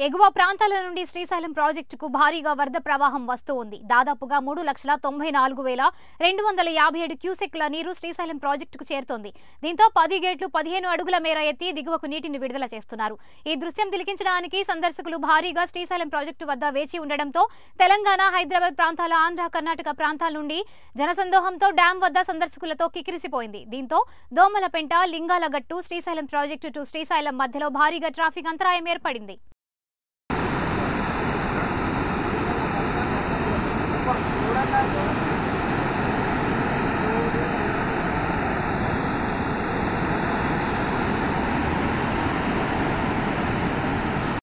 ఎగువ ప్రాంతాల నుండి శ్రీశైలం ప్రాజెక్టుకు భారీగా వరద ప్రవాహం వస్తూ ఉంది దాదాపుగా మూడు లక్షల తొంభై నాలుగు వేల రెండు వందల యాభై ఏడు క్యూసెక్ల నీరు శ్రీశైలం ప్రాజెక్టుకు చేరుతోంది దీంతో పది గేట్లు పదిహేను అడుగుల మేర ఎత్తి దిగువకు నీటిని విడుదల చేస్తున్నారు ఈ దృశ్యం తిలకించడానికి సందర్శకులు భారీగా శ్రీశైలం ప్రాజెక్టు వద్ద వేచి ఉండడంతో తెలంగాణ హైదరాబాద్ ప్రాంతాల ఆంధ్ర కర్ణాటక ప్రాంతాల నుండి జనసందోహంతో డ్యాం వద్ద సందర్శకులతో కిక్కిరిసిపోయింది దీంతో దోమలపెంట లింగాలగట్టు శ్రీశైలం ప్రాజెక్టు టు శ్రీశైలం మధ్యలో భారీగా ట్రాఫిక్ అంతరాయం ఏర్పడింది చూడండి